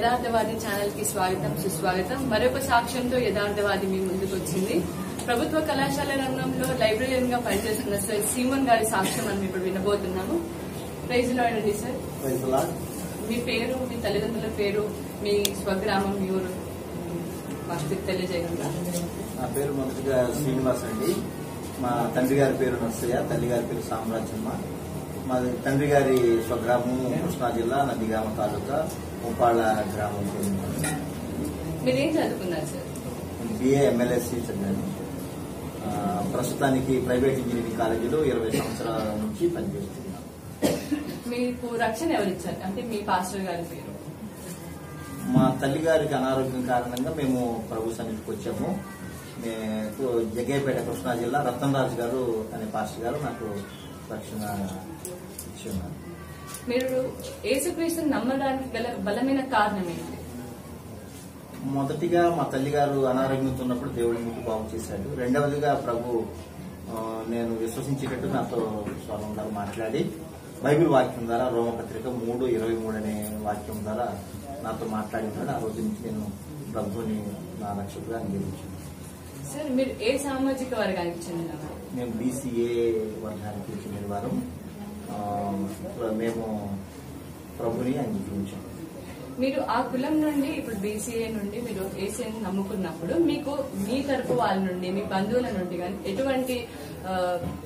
యథార్థవాది channel కి స్వాగతం సుస్వాగతం మరొక సాక్ష్యంతో యథార్థవాది మీ ముందుకు వచ్చింది ప్రభుత్వ కళాశాల రంగంలో లైబ్రరీయన్ గా పనిచేస్తున్న సార్ సీమన్ గారి సాక్ష్యం మనం ఇప్పుడు వినబోతున్నాము ప్రైజ్ లాడండి సార్ ప్రైజ్ లార్డ్. మీ పేరు మీ తల్లిదండ్రుల పేరు మీ స్వగ్రామం మీ ఊరు మాకు తెలియజేయగలరా నా పేరు మొదటిగా శ్రీనివాస్ అండి మా తండ్రి గారి పేరు నర్సయ్య తల్లి గారి పేరు సామ్రాజ్యమ్మ మా తండ్రి గారి స్వగ్రామం కృష్ణా జిల్లా నందిగామ తాలూకా ఉప్పాళ్ళ గ్రామం మీరేం చదువుకున్నారు సార్ బిఏ ఎమ్మెల్యేసీ చదివాను ఆ, ప్రస్తుతానికి ప్రైవేట్ ఇంజనీరింగ్ కాలేజీలో ఇరవై సంవత్సరాల నుంచి పనిచేస్తున్నాను మీకు రక్షణ ఎవరిచ్చారు అంటే మీ పాస్టర్ గారి పేరు మా తల్లి గారికి అనారోగ్యం కారణంగా మేము ప్రభు సన్నిధికి వచ్చాము మేము జగ్గయ్యపేట కృష్ణా జిల్లా రతన్రాజు గారు అనే పాస్టర్ గారు నాకు రక్షణ ఇచ్చి ఉన్నారు మీరు యేసుక్రీస్తుని నమ్మడానికి గల బలమైన కారణం ఏంటి మొదటిగా మా తల్లి గారు అనారోగ్యంతో ఉన్నప్పుడు దేవుడి మీకు బాగు చేశాడు రెండవదిగా ప్రభు ఆ, నేను విశ్వసించేటట్టు నాతో స్వరం ద్వారా మాట్లాడి బైబిల్ వాక్యం ద్వారా రోమపత్రిక మూడు ఇరవై మూడు అనే వాక్యం ద్వారా నాతో మాట్లాడినాడు ఆ రోజు నుంచి నేను ప్రభుని నా రక్షకుగా అంగీకరించాను సార్ మీరు ఏ సామాజిక వర్గానికి చెందినవారు మేము బీసీఏ వర్గానికి చెందిన వారు ఆ, మేము ప్రభుని అంగీకరించాం మీరు ఆ కులం నుండి ఇప్పుడు బీసీఏ నుండి మీరు ఏసీని నమ్ముకున్నప్పుడు మీకు మీ తరపు వాళ్ళ నుండి మీ బంధువుల నుండి కానీ ఎటువంటి ఆ,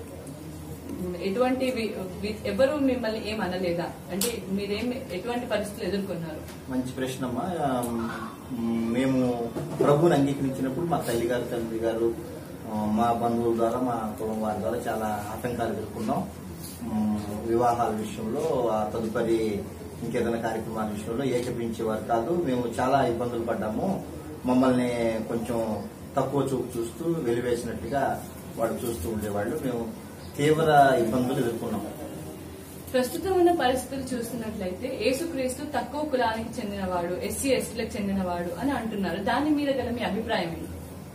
ఎటువంటి వి- వి- ఎవరు మిమ్మల్ని ఏం అనలేదా అంటే మీరేం ఎటువంటి పరిస్థితులు ఎదుర్కొన్నారు మంచి ప్రశ్న అమ్మా ఆ, మ్, మేము ప్రభుని అంగీకరించినప్పుడు మా తల్లి గారు తండ్రి గారు ఆ, మా బంధువుల ద్వారా మా కులం వారి ద్వారా చాలా ఆటంకాలు ఎదుర్కొన్నాం మ్, వివాహాల విషయంలో ఆ తదుపరి ఇంకేదైనా కార్యక్రమాల విషయంలో ఏకపించేవారు కాదు మేము చాలా ఇబ్బందులు పడ్డాము మమ్మల్ని కొంచెం తక్కువ చూపు చూస్తూ వెలివేసినట్టుగా వాడు చూస్తూ ఉండేవాళ్ళు మేము తీవ్ర ఇబ్బందులు ఎదుర్కొన్నాం ప్రస్తుతం ఉన్న పరిస్థితులు చూస్తున్నట్లయితే యేసుక్రీస్తు తక్కువ కులానికి చెందినవాడు ఎస్సీ ఎస్టీలకు చెందినవాడు అని అంటున్నారు దాని మీద గల మీ అభిప్రాయం ఏంటి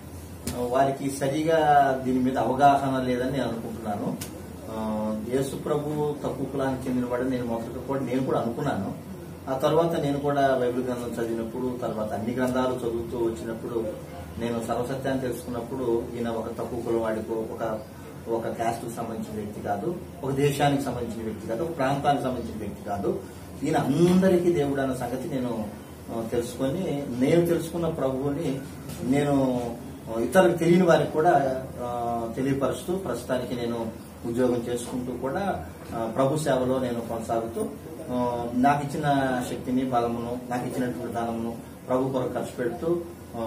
వారికి సరిగా దీని మీద అవగాహన లేదని నేను అనుకుంటున్నాను ఆ, యేసు ప్రభు తక్కువ కులానికి చెందినవాడు నేను మొదట కూడా నేను కూడా అనుకున్నాను ఆ తర్వాత నేను కూడా బైబిల్ గ్రంథం చదివినప్పుడు తర్వాత అన్ని గ్రంథాలు చదువుతూ వచ్చినప్పుడు నేను సర్వసత్యాన్ని తెలుసుకున్నప్పుడు ఈయన ఒక తక్కువ కులం వాడికో ఒక ఒక క్యాస్ట్ కు సంబంధించిన వ్యక్తి కాదు ఒక దేశానికి సంబంధించిన వ్యక్తి కాదు ఒక ప్రాంతానికి సంబంధించిన వ్యక్తి కాదు ఈయన అందరికీ దేవుడు అన్న సంగతి నేను ఆ, తెలుసుకొని నేను తెలుసుకున్న ప్రభువుని నేను ఆ, ఇతరులకు తెలియని వారికి కూడా ఆ, తెలియపరుస్తూ ప్రస్తుతానికి నేను ఉద్యోగం చేసుకుంటూ కూడా ఆ, ప్రభు సేవలో నేను కొనసాగుతూ ఆ, నాకు ఇచ్చిన శక్తిని బలమును నాకు ఇచ్చినటువంటి ధనమును ప్రభు కొరకు ఖర్చు పెడుతూ ఆ,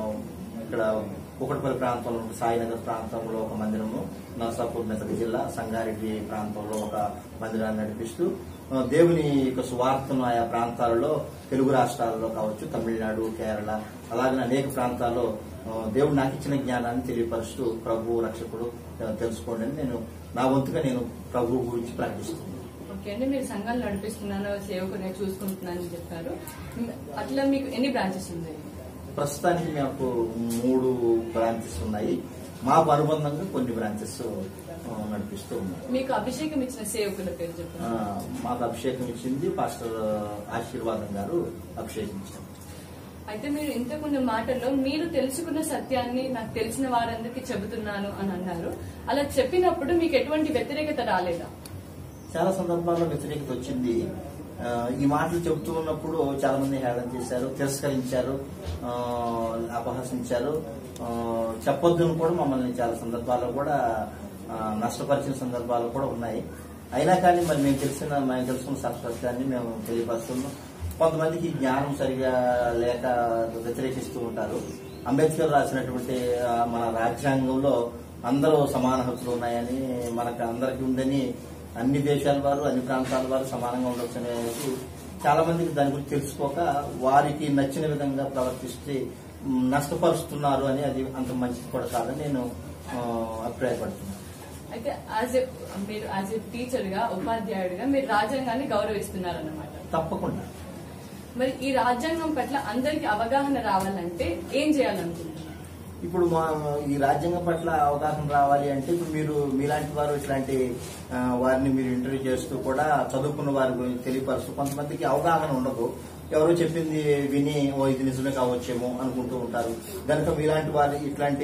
ఇక్కడ కుకటపల్లి ప్రాంతంలో సాయినగర్ ప్రాంతంలో ఒక మందిరము నరసాపూర్ మెదక్ జిల్లా సంగారెడ్డి ప్రాంతంలో ఒక మందిరాన్ని నడిపిస్తూ ఆ, దేవుని యొక్క సువార్తను ఆయా ప్రాంతాలలో తెలుగు రాష్ట్రాల్లో కావచ్చు తమిళనాడు కేరళ అలాగే అనేక ప్రాంతాల్లో ఆ, దేవుడు నాకు ఇచ్చిన జ్ఞానాన్ని తెలియపరుస్తూ ప్రభు రక్షకుడు ఆ, తెలుసుకోండి అని నేను నా వంతుగా నేను ప్రభు గురించి ప్రకటిస్తున్నాను ఓకే అండి మీరు సంఘాలు నడిపిస్తున్నాను సేవకుని చూసుకుంటున్నానని చెప్పారు అట్లా మీకు ఎన్ని బ్రాంచెస్ ఉన్నాయి ప్రస్తుతానికి మాకు మూడు బ్రాంచెస్ ఉన్నాయి మాకు అనుబంధంగా కొన్ని బ్రాంచెస్ ఆ, నడిపిస్తూ ఉన్నాయి మీకు అభిషేకం ఇచ్చిన సేవకుల పేరు ఆ, చెప్పండి మాకు అభిషేకం ఇచ్చింది పాస్టర్ ఆశీర్వాదం గారు అభిషేకించారు అయితే మీరు ఇంతకుముందు మాటల్లో మీరు తెలుసుకున్న సత్యాన్ని నాకు తెలిసిన వారందరికీ చెబుతున్నాను అని అన్నారు అలా చెప్పినప్పుడు మీకు ఎటువంటి వ్యతిరేకత రాలేదా చాలా సందర్భాల్లో వ్యతిరేకత వచ్చింది ఆ, ఈ మాటలు చెబుతూ ఉన్నప్పుడు చాలా మంది హేళన చేశారు తిరస్కరించారు ఆ, అపహసించారు ఆ, చెప్పొద్దును కూడా మమ్మల్ని చాలా సందర్భాల్లో కూడా ఆ, నష్టపరిచిన సందర్భాలు కూడా ఉన్నాయి అయినా కానీ మరి మేము తెలిసిన మేము తెలుసుకున్న సత్యాన్ని మేము తెలియపరుస్తున్నాం కొంతమందికి జ్ఞానం సరిగా లేక వ్యతిరేకిస్తూ ఉంటారు అంబేద్కర్ రాసినటువంటి ఆ, మన రాజ్యాంగంలో అందరూ సమాన హక్కులు ఉన్నాయని మనకు అందరికీ ఉందని అన్ని దేశాల వారు అన్ని ప్రాంతాల వారు సమానంగా ఉండొచ్చు అనేది చాలా మందికి దాని గురించి తెలుసుకోక వారికి నచ్చిన విధంగా ప్రవర్తిస్తే మ్, నష్టపరుస్తున్నారు అని అది అంత మంచిది కూడా కాదని నేను ఆ, అభిప్రాయపడుతున్నాను అయితే యాజ్ ఎ మీరు యాజ్ ఎ టీచర్ గా ఉపాధ్యాయుడిగా మీరు రాజ్యాంగాన్ని గౌరవిస్తున్నారన్నమాట తప్పకుండా మరి ఈ రాజ్యాంగం పట్ల అందరికి అవగాహన రావాలంటే ఏం చేయాలనుకుంటున్నారు ఇప్పుడు మా ఈ రాజ్యాంగం పట్ల అవగాహన రావాలి అంటే ఇప్పుడు మీరు మీలాంటి వారు ఇట్లాంటి ఆ, వారిని మీరు ఇంటర్వ్యూ చేస్తూ కూడా చదువుకున్న వారి గురించి తెలియపరుస్తూ కొంతమందికి అవగాహన ఉండదు ఎవరో చెప్పింది విని ఓ ఇది నిజమే కావచ్చేమో అనుకుంటూ ఉంటారు కనుక మీలాంటి వారి ఇట్లాంటి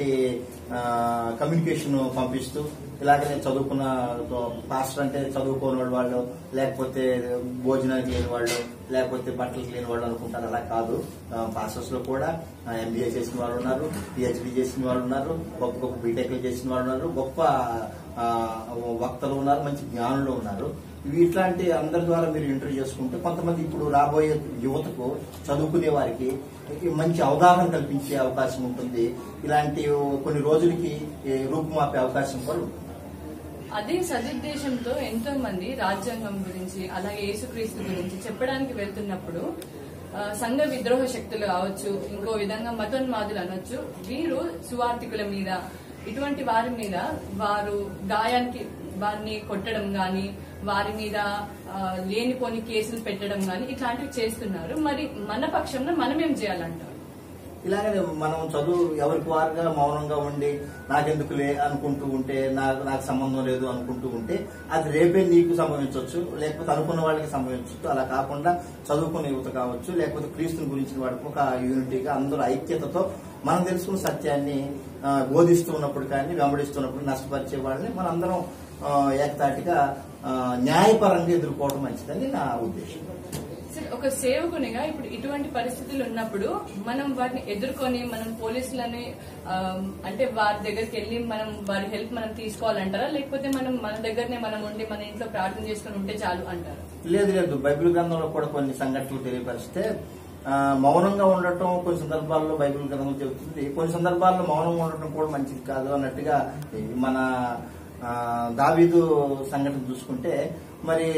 కమ్యూనికేషన్ పంపిస్తూ ఇలాగనే చదువుకున్న పాస్టర్ అంటే చదువుకోని వాళ్ళు లేకపోతే భోజనానికి లేని వాళ్ళు లేకపోతే బట్టలకు లేని వాళ్ళు అనుకుంటారు అలా కాదు పాస్టర్స్ లో కూడా ఎంబీఏ చేసిన వాళ్ళు ఉన్నారు పిహెచ్డి చేసిన వాళ్ళు ఉన్నారు గొప్ప గొప్ప బీటెక్లు చేసిన వాళ్ళు ఉన్నారు గొప్ప ఆ, వక్తలు ఉన్నారు మంచి జ్ఞానులు ఉన్నారు ఇవి ఇట్లాంటి అందరి ద్వారా మీరు ఇంటర్వ్యూ చేసుకుంటే కొంతమంది ఇప్పుడు రాబోయే యువతకు చదువుకునే వారికి ఈ మంచి అవగాహన కల్పించే అవకాశం ఉంటుంది ఇలాంటి కొన్ని రోజులకి ఈ రూపుమాపే అవకాశం కూడా ఉంటుంది అదే సదుద్దేశంతో ఎంతో మంది రాజ్యాంగం గురించి అలాగే యేసుక్రీస్తు గురించి చెప్పడానికి వెళ్తున్నప్పుడు ఆ, సంఘ విద్రోహ శక్తులు కావచ్చు ఇంకో విధంగా మతోన్మాదులు అనొచ్చు వీరు సువార్థికుల మీద ఇటువంటి వారి మీద వారు గాయానికి వారిని కొట్టడం గాని వారి మీద ఆ, లేనిపోని కేసులు పెట్టడం గాని ఇట్లాంటివి చేస్తున్నారు మరి మన పక్షంలో మనం ఏం చేయాలంటారు ఇలాగనే మనం చదువు ఎవరికి వారుగా మౌనంగా ఉండి నాకెందుకులే అనుకుంటూ ఉంటే నాకు నాకు సంబంధం లేదు అనుకుంటూ ఉంటే అది రేపే నీకు సంభవించవచ్చు లేకపోతే అనుకున్న వాళ్ళకి సంభవించవచ్చు అలా కాకుండా చదువుకున్న యువత కావచ్చు లేకపోతే క్రీస్తుని గురించిన వాడికి ఒక యూనిటీగా అందరూ ఐక్యతతో మనం తెలుసుకున్న సత్యాన్ని ఆ, బోధిస్తూ ఉన్నప్పుడు కానీ వెంబడిస్తున్నప్పుడు నష్టపరిచే వాళ్ళని మనందరం ఆ, ఏకతాటిగా ఆ, న్యాయపరంగా ఎదుర్కోవడం మంచిదని నా ఉద్దేశం సరే, ఒక సేవకునిగా ఇప్పుడు ఇటువంటి పరిస్థితులు ఉన్నప్పుడు మనం వాటిని ఎదుర్కొని మనం పోలీసులని ఆ, అంటే వారి దగ్గరికి వెళ్ళి మనం వారి హెల్ప్ మనం తీసుకోవాలంటారా లేకపోతే మనం మన దగ్గరనే మనం ఉండి మన ఇంట్లో ప్రార్థన చేసుకుని ఉంటే చాలు అంటారు లేదు లేదు బైబిల్ గ్రంథంలో కూడా కొన్ని సంఘటనలు తెలియపరిస్తే ఆ, మౌనంగా ఉండటం కొన్ని సందర్భాల్లో బైబిల్ గ్రంథం చెబుతుంది కొన్ని సందర్భాల్లో మౌనంగా ఉండటం కూడా మంచిది కాదు అన్నట్టుగా ఈ మన ఆ, దావీదు సంఘటన చూసుకుంటే మరి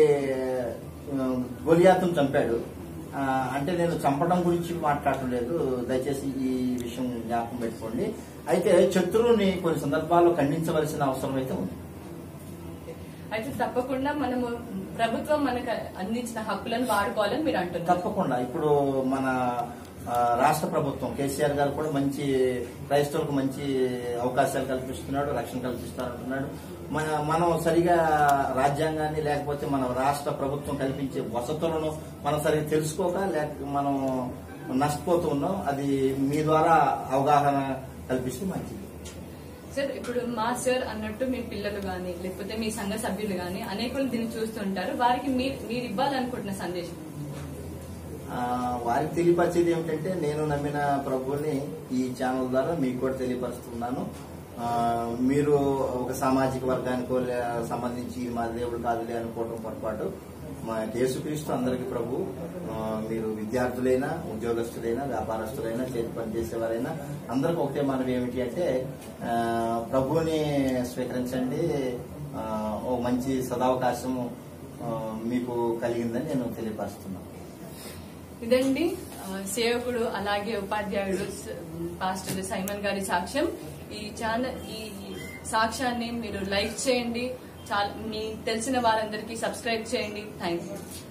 ఆ, గొలియాతును చంపాడు ఆ, అంటే నేను చంపడం గురించి మాట్లాడటం లేదు దయచేసి ఈ విషయం జ్ఞాపకం పెట్టుకోండి అయితే శత్రువుని కొన్ని సందర్భాల్లో ఖండించవలసిన అవసరం అయితే ఉంది అయితే తప్పకుండా మనము ప్రభుత్వం మనకు అందించిన హక్కులను వాడుకోవాలని మీరు అంటున్నారు తప్పకుండా ఇప్పుడు మన ఆ, రాష్ట్ర ప్రభుత్వం కేసీఆర్ గారు కూడా మంచి క్రైస్తవులకు మంచి అవకాశాలు కల్పిస్తున్నాడు రక్షణ కల్పిస్తానంటున్నాడు మన మనం సరిగా రాజ్యాంగాన్ని లేకపోతే మన రాష్ట్ర ప్రభుత్వం కల్పించే వసతులను మనం సరిగా తెలుసుకోక లేక మనం నష్టపోతూ ఉన్నాం అది మీ ద్వారా అవగాహన కల్పిస్తే మంచిది సార్ ఇప్పుడు మా సార్ అన్నట్టు మీ పిల్లలు గాని లేకపోతే మీ సంఘ సభ్యులు గాని అనేకులు దీన్ని చూస్తుంటారు వారికి మీరు మీరు ఇవ్వాలనుకుంటున్న సందేశం ఆ, వారికి తెలియపరిచేది ఏమిటంటే నేను నమ్మిన ప్రభువుని ఈ ఛానల్ ద్వారా మీకు కూడా తెలియపరుస్తున్నాను ఆ, మీరు ఒక సామాజిక వర్గానికో లే- సంబంధించి ఇది మా దేవుడు కాదులే అనుకోవడం పొరపాటు మా యేసుక్రీస్తు అందరికి ప్రభు ఆ, మీరు విద్యార్థులైనా ఉద్యోగస్తులైనా వ్యాపారస్తులైనా చేతి పని చేసేవారైనా అందరికి ఒకటే మనం ఏమిటి అంటే ఆ, ప్రభువుని స్వీకరించండి ఆ, ఓ మంచి సదావకాశం ఆ, మీకు కలిగిందని నేను తెలియపరుస్తున్నాను ఇదండి ఆ, సేవకుడు అలాగే ఉపాధ్యాయుడు స- పాస్టర్ సైమన్ గారి సాక్ష్యం ఈ ఛానల్ ఈ సాక్ష్యాన్ని మీరు లైక్ చేయండి చాలా మీ తెలిసిన వారందరికీ సబ్స్క్రైబ్ చేయండి థ్యాంక్ యూ